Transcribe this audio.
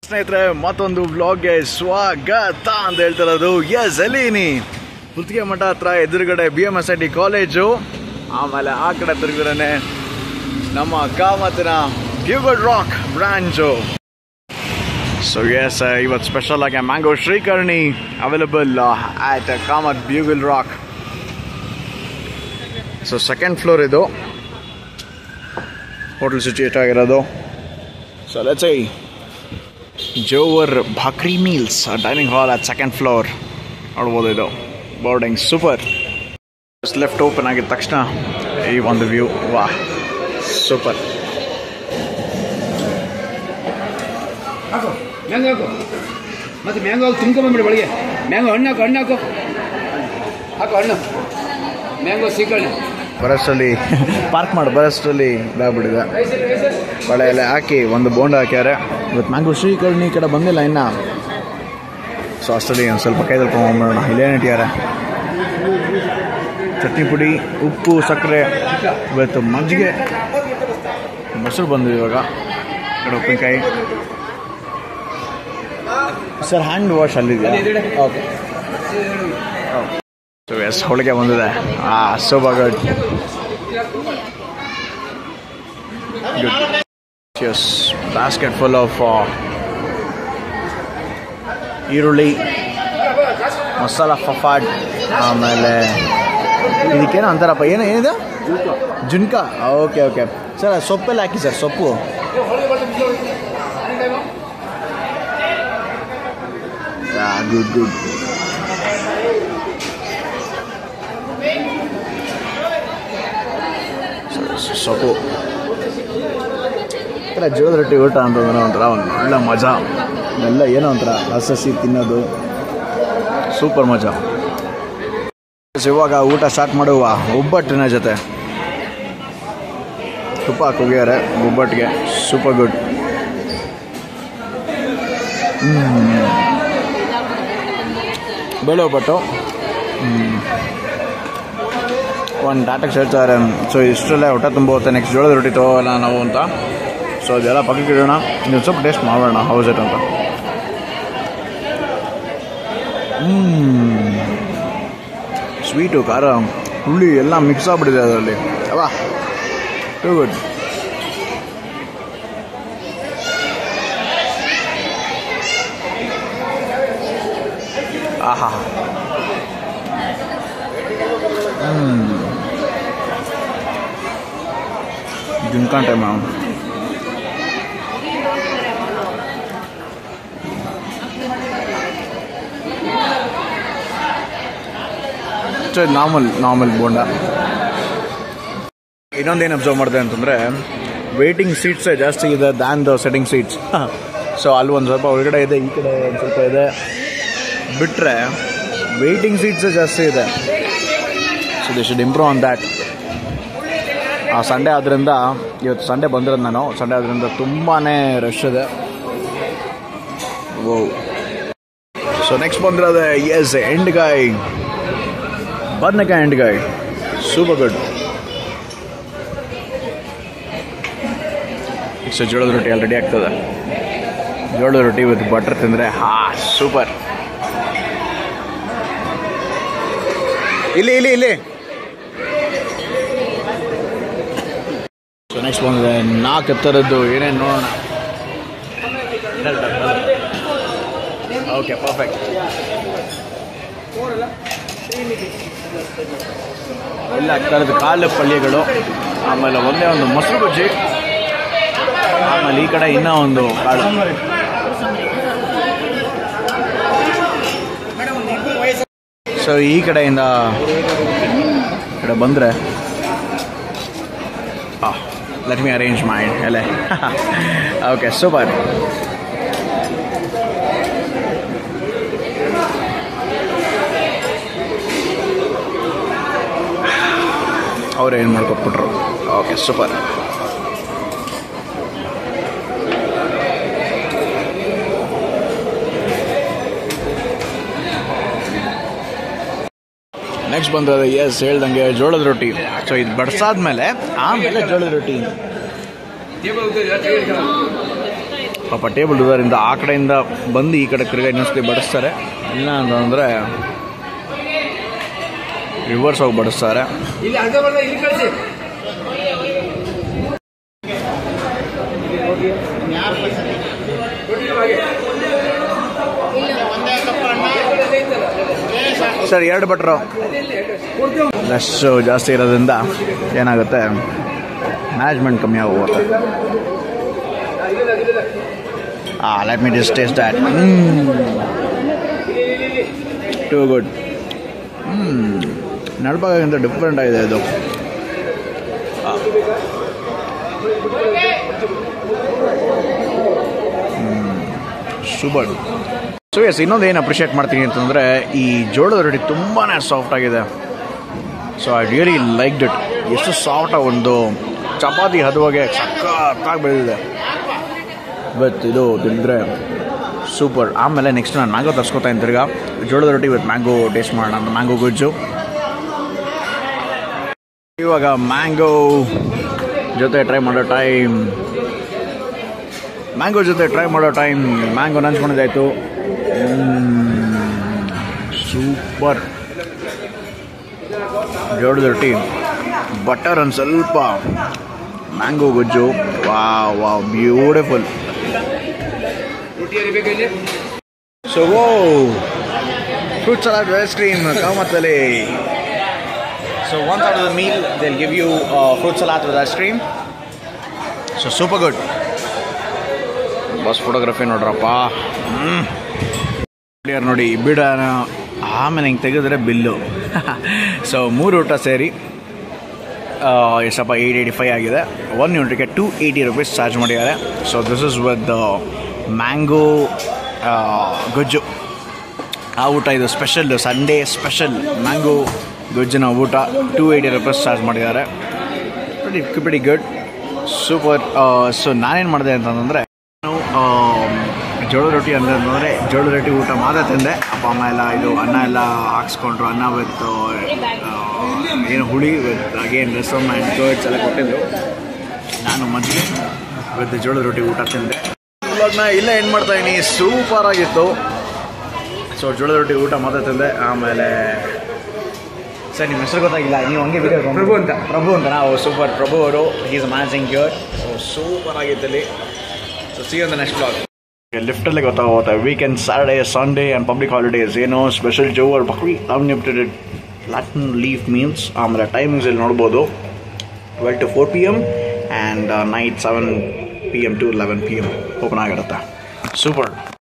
ಸ್ನೇಹಿತರೆ ಮತ್ತೊಂದು ವ್ಲಾಗ್ಗೆ ಸ್ವಾಗತ ಅಂತ ಹೇಳ್ತಿರೋದು ಎಸ್ ಎಲೀನಿ ಪುತ್ತಿಗೆ ಮಠ ಹತ್ರ ಎದುರುಗಡೆ B M S I T college ಆಮೇಲೆ ಆ ಕಡೆ ತಿರುಗಿದ್ರೆ ನಮ್ಮ ಕಾಮತಿನ Bugle Rock branch so yes ಇವತ್ತು ಸ್ಪೆಷಲ್ ಆಗಿ ಮ್ಯಾಂಗೋ ಶ್ರೀಕರ್ಣಿ available at Kamath Bugle Rock so second floor ಇದು ಹೋಟೆಲ್ ಸಿಚುಯೇಟ್ ಆಗಿರೋದು so let's I jowar bhakri meals dining hall at second floor ನೋಡ್ಬೋದು ಇದು ಬೋರ್ಡಿಂಗ್ ಸೂಪರ್ ಲೆಫ್ಟ್ ಓಪನ್ ಆಗಿದ ತಕ್ಷಣ ಈ ಒಂದು ವ್ಯೂ ವಾ ಸೂಪರ್ ಹಾಕು ಮ್ಯಾಂಗೋ ಹಾಕು ಮತ್ತೆ ಮ್ಯಾಂಗೋ ಹಾಕಿ ತುಂಬ್ಕೊಂಬಂದ್ಬಿಡಿ ಒಳಗೆ ಮ್ಯಾಂಗೋ ಹಣ್ಣು ಹಾಕು ಹಣ್ಣು ಹಾಕು ಹಾಕು ಹಣ್ಣು ಮ್ಯಾಂಗೋ ಸೀಕರಣೆ ಬರಷ್ಟಲ್ಲಿ ಪಾರ್ಕ್ ಮಾಡಿ ಬರಷ್ಟಲ್ಲಿ ಇದಾಗ್ಬಿಟ್ಟಿದೆ ಬಳೆ ಎಲ್ಲ ಹಾಕಿ ಒಂದು ಬೋಂಡ ಹಾಕ್ಯಾರೆ ಇವತ್ತು ಮ್ಯಾಂಗೋ ಶ್ರೀಕರ್ಣಿ ಈ ಕಡೆ ಬಂದಿಲ್ಲ ಇನ್ನ ಸೊ ಅಷ್ಟರಲ್ಲಿ ಒಂದು ಸ್ವಲ್ಪ ಕೈ ತೊಳ್ಕೊಂಡ್ಬಿಡೋಣ ಇಲ್ಲೇನು ಇಟ್ಟಿದ್ದಾರೆ ಚಟ್ನಿ ಪುಡಿ ಉಪ್ಪು ಸಕ್ಕರೆ ಇವತ್ತು ಮಜ್ಜಿಗೆ ಮೊಸರು ಬಂದು ಇವಾಗ ಈ ಕಡೆ ಉಪ್ಪಿನಕಾಯಿ ಸರ್ ಹ್ಯಾಂಡ್ ವಾಶ್ ಅಲ್ಲಿದೆಯಾ ಓಕೆ ಸೊ ಎಸ್ ಹೋಳಿಗೆ ಬಂದಿದೆ ಆ super good good yes basket full of ಈರುಳ್ಳಿ ಮಸಾಲ ಫಫಾಡ್ ಆಮೇಲೆ ಇದಕ್ಕೇನೋ ಅಂತಾರಪ್ಪ ಏನು ಏನಿದೆ ಜುನ್ಕ ಓಕೆ ಓಕೆ ಸರ್ ಸೊಪ್ಪೆಲ್ಲ ಹಾಕಿ ಸರ್ ಸೊಪ್ಪು ಗುಡ್ ಗುಡ್ ಸೊಪ್ಪು ಈ ಥರ ಜೋಳದ ರೊಟ್ಟಿ ಊಟ ಅಂತಂದ್ರೆ ಒಂಥರ ಒಂದು ಒಳ್ಳೆ ಮಜಾ ಎಲ್ಲ ಏನೋ ಒಂಥರ ಹಸಸಿ ತಿನ್ನೋದು ಸೂಪರ್ ಮಜಾ ಇವಾಗ ಊಟ ಸ್ಟಾರ್ಟ್ ಮಾಡುವ ಒಬ್ಬಟ್ಟಿನ ಜೊತೆ ತುಪ್ಪ ಹಾಕಿ ಹೋಗ್ಯಾರೆ ಒಬ್ಬಟ್ಟಿಗೆ ಸೂಪರ್ ಗುಡ್ ಬೇಳೆ ಒಬ್ಬಟ್ಟು ಒಂದು ಡಾಟಾಗೆ ಹೇಳ್ತಾರೆ ಸೊ ಇಷ್ಟರಲ್ಲೇ ಊಟ ತುಂಬ ಹೋಗುತ್ತೆ ನೆಕ್ಸ್ಟ್ ಜೋಳದ ರೊಟ್ಟಿ ತಗೋಲ್ಲ ನಾವು ಅಂತ ಸೊ ಅದೆಲ್ಲ ಪಕ್ಕಕ್ಕೆ ಇಡೋಣ ನೀವು ಸ್ವಲ್ಪ ಟೇಸ್ಟ್ ಮಾಡೋಣ ಹೌಸ್ ಇಟ್ ಅಂತ ಸ್ವೀಟು ಖಾರ ಹುಳಿ ಎಲ್ಲ ಮಿಕ್ಸ್ ಆಗ್ಬಿಟ್ಟಿದೆ ಅದರಲ್ಲಿ ಅವಾ ಟು ಗುಡ್ ಆಹಾ ಜುನ್ಕಾನ್ ಟೈಮ್ ನಾರ್ಮಲ್ ನಾರ್ಮಲ್ ಬೋಂಡ ಇನ್ನೊಂದೇನು ಅಬ್ಸರ್ವ್ ಮಾಡಿದೆ ಅಂತಂದರೆ ವೇಟಿಂಗ್ ಸೀಟ್ಸೇ ಜಾಸ್ತಿ ಇದೆ than the sitting seats so ಅಲ್ಲಿ ಒಂದು ಸ್ವಲ್ಪ ಒಳಗಡೆ ಇದೆ ಈ ಕಡೆ ಒಂದು ಸ್ವಲ್ಪ ಇದೆ ಬಿಟ್ಟರೆ ವೇಟಿಂಗ್ ಸೀಟ್ಸೇ ಜಾಸ್ತಿ ಇದೆ so they should improve on that ಆ ಸಂಡೇ ಆದ್ದರಿಂದ ಇವತ್ತು ಸಂಡೇ ಬಂದಿರೋದು ನಾನು ಸಂಡೇ ಆದ್ದರಿಂದ ತುಂಬಾ ರಶ್ ಇದೆ ಓ ಸೊ ನೆಕ್ಸ್ಟ್ ಬಂದಿರೋದೆ ಎಸ್ ಎಂಡ್ ಗಾಯ್ ಬದನೆಕಾಯಿ ಎಂಡ್ ಗಾಯ್ ಸೂಪರ್ ಗುಡ್ ಸೊ ಜೋಳದ ರೊಟ್ಟಿ ಆಲ್ರೆಡಿ ಆಗ್ತದೆ ಜೋಳದ ರೊಟ್ಟಿ ವಿತ್ ಬಟರ್ ತಿಂದರೆ ಹಾ ಸೂಪರ್ ಇಲ್ಲಿ ಇಲ್ಲಿ ಇಲ್ಲಿ ಸೊ ನೆಕ್ಸ್ಟ್ ಬಂದಿದೆ ನಾಲ್ಕು ಥರದ್ದು ಏನೇನು ನೋಡೋಣ ಓಕೆ ಪರ್ಫೆಕ್ಟ್ ಎಲ್ಲ ಥರದ ಕಾಳು ಪಲ್ಯಗಳು ಆಮೇಲೆ ಒಂದೇ ಒಂದು ಮೊಸರು ಬಜ್ಜಿ ಆಮೇಲೆ ಈ ಕಡೆ ಇನ್ನೂ ಒಂದು ಕಾಳು ಸೊ ಈ ಕಡೆಯಿಂದ ಈ ಕಡೆ ಬಂದರೆ ಲೆಟ್ ಮಿ ಅರೇಂಜ್ ಮೈಂಡ್ ಎಲೆ ಓಕೆ ಸೂಪರ್ ಅವ್ರು ಏನು ಮಾಡ್ಕೊಟ್ಬಿಟ್ರು ಓಕೆ ಸೂಪರ್ ನೆಕ್ಸ್ಟ್ ಬಂದ್ರೆ ಎಸ್ ಹೇಳ್ದಂಗೆ ಜೋಳದ ರೊಟ್ಟಿ ಸೊ ಇದು ಬಡ್ಸಾದ್ಮೇಲೆ ಆಮೇಲೆ ಜೋಳದ ರೊಟ್ಟಿ ಪಾಪ ಟೇಬಲ್ ಇರೋದ್ರಿಂದ ಆ ಕಡೆಯಿಂದ ಬಂದು ಈ ಕಡೆ ತಿರ್ಗಾ ಇನ್ನೊಂದ್ಸತಿ ಬಡಿಸ್ತಾರೆ ಇಲ್ಲ ಅಂತಂದರೆ ರಿವರ್ಸ್ ಹೋಗಿ ಬಡಿಸ್ತಾರೆ ಇಲ್ಲಿ ಅರ್ಧ ಬರ್ದ ಇಲ್ಲಿ ಕಳಿಸಿ ಸರ್ ಎರಡು ಬಟ್ರು ರಶ್ಶು ಜಾಸ್ತಿ ಇರೋದ್ರಿಂದ ಏನಾಗುತ್ತೆ ಮ್ಯಾನೇಜ್ಮೆಂಟ್ ಕಮ್ಮಿ ಆಗೋಗುತ್ತೆ ಹಾಂ let me this taste that too good ನಡ್ಬಾಗಿಂತ ಡಿಫ್ರೆಂಟ್ ಆಗಿದೆ ಇದು ಸೂಪರ್ ಸೊ ಎಸ್ ಇನ್ನೊಂದು ಏನು ಅಪ್ರಿಷಿಯೇಟ್ ಮಾಡ್ತೀನಿ ಅಂತಂದರೆ ಈ ಜೋಳದ ರೊಟ್ಟಿ ತುಂಬಾ ಸಾಫ್ಟ್ ಆಗಿದೆ so I really like it ಎಷ್ಟು ಸಾಫ್ಟಾಗಿ ಒಂದು ಚಪಾತಿ ಹದವಾಗೆ ಸಖತ್ತಾಗಿ ಬೆಳೆದಿದೆ ಬಟ್ ಇದು ತಿಂದರೆ ಸೂಪರ್ ಆಮೇಲೆ ನೆಕ್ಸ್ಟ್ ನಾನು ಮ್ಯಾಂಗೋ ತರ್ಸ್ಕೊತಾ ಇದ್ದೀನಿ ತಿರ್ಗಾ ಜೋಳದ ರೊಟ್ಟಿ ಇವತ್ತು ಮ್ಯಾಂಗೋ ಟೇಸ್ಟ್ ಮಾಡೋಣ ಅಂತ ಮ್ಯಾಂಗೋ ಗೊಜ್ಜು ಇವಾಗ ಮ್ಯಾಂಗೋ ಜೊತೆ ಟ್ರೈ ಮಾಡೋ ಟೈಮ್ ಮ್ಯಾಂಗೋ ಜೊತೆ ಟ್ರೈ ಮಾಡೋ ಟೈಮ್ ಮ್ಯಾಂಗೋ ನಂಚ್ಕೊಂಡಿದ್ದಾಯಿತು ಸೂಪರ್ ಜೋಳದ ರೊಟ್ಟಿ ಬಟರ್ ಒಂದು ಸ್ವಲ್ಪ ಮ್ಯಾಂಗೋ ಗೊಜ್ಜು ವಾ ವಾ ಬ್ಯೂಟಿಫುಲ್ ರೊಟ್ಟಿಯಲ್ಲಿ ಬೇಕಲ್ಲಿ so oh fruit salad ice cream ಕಾಮತ್ತಲ್ಲಿ so one out of the meal they'll give you uh, fruit salad with ice cream so super good ಬಸ್ ಫೋಟೋಗ್ರಫಿ ನೋಡ್ರಪ್ಪ ಹ್ಞೂ ನೋಡಿ ಬಿಡ ಆಮೇಲೆ ಹಿಂಗೆ ತೆಗೆದ್ರೆ ಬಿಲ್ಲು ಸೊ ಮೂರು ಊಟ ಸೇರಿ ಆ, ಎಷ್ಟಪ್ಪ ಏಯ್ಟ್ ಏಯ್ಟಿ ಫೈವ್ ಆಗಿದೆ ಒನ್ ಯೂನಿಟ್ಗೆ ಟು ಏಯ್ಟಿ ರುಪೀಸ್ ಚಾರ್ಜ್ ಮಾಡಿದ್ದಾರೆ so this is with mango ಗೊಜ್ಜು ಆ ಊಟ ಇದು ಸ್ಪೆಷಲ್ ಸಂಡೇ ಸ್ಪೆಷಲ್ ಮ್ಯಾಂಗೋ ಗೊಜ್ಜಿನ ಊಟ ಟೂ ಏಯ್ಟಿ ರುಪೀಸ್ ಚಾರ್ಜ್ ಮಾಡಿದ್ದಾರೆ very very good super so ನಾನೇನು ಮಾಡಿದೆ ಅಂತಂದರೆ ನಾನು ಆ, ಜೋಳದ ರೊಟ್ಟಿ ಅಂದರೆ ಅಂತಂದರೆ ಜೋಳದ ರೊಟ್ಟಿ ಊಟ ಮಾತ್ರ ತಿಂದೆ ಅಪ್ಪ ಅಮ್ಮ ಎಲ್ಲ ಇದು ಅನ್ನ ಎಲ್ಲ ಹಾಕ್ಸ್ಕೊಂಡ್ರು ಅನ್ನ ವಿತ್ ಏನು ಹುಳಿ with again rasam and curds ಎಲ್ಲ ಕೊಟ್ಟಿದ್ರು ನಾನು ಮಜ್ಜಿಗೆ ವಿತ್ ಜೋಳದ ರೊಟ್ಟಿ ಊಟ ತಿಂದೆ ಇವಾಗನ ಇಲ್ಲೇ ಏನು ಮಾಡ್ತಾ ಇದೀನಿ ಸೂಪರ್ ಆಗಿತ್ತು ಸೊ ಜೋಳದ ರೊಟ್ಟಿ ಊಟ ಮಾತ್ರ ತಿಂದೆ ಆಮೇಲೆ ಸರ್ ನಿಮ್ಮ ಹೆಸರು ಗೊತ್ತಾಗಿಲ್ಲ ನೀವು ಹಂಗೆ ವಿಡಿಯೋ ಪ್ರಭು ಅಂತ. ಪ್ರಭು ಅಂತ ನಾವು ಸೂಪರ್ ಪ್ರಭು ಅವರು is managing cure so super ಆಗಿತ್ತು ಇಲ್ಲಿ so see on the next blog ಲಿಫ್ಟಲ್ಲೇ ಗೊತ್ತಾಗುತ್ತೆ weekend Saturday Sunday and public holidays ಏನೋ ಸ್ಪೆಷಲ್ ಜೋವರ್ ಬಕ್ರಿ ಅನ್ಲಿಮಿಟೆಡ್ ಲ್ಯಾಟ್ನ್ ಲೀಫ್ ಮೀನ್ಸ್ ಆಮೇಲೆ ಟೈಮಿಂಗ್ಸ್ ಇಲ್ಲಿ ನೋಡ್ಬೋದು twelve to four P M and night seven P M to eleven P M open ಆಗಿರುತ್ತೆ super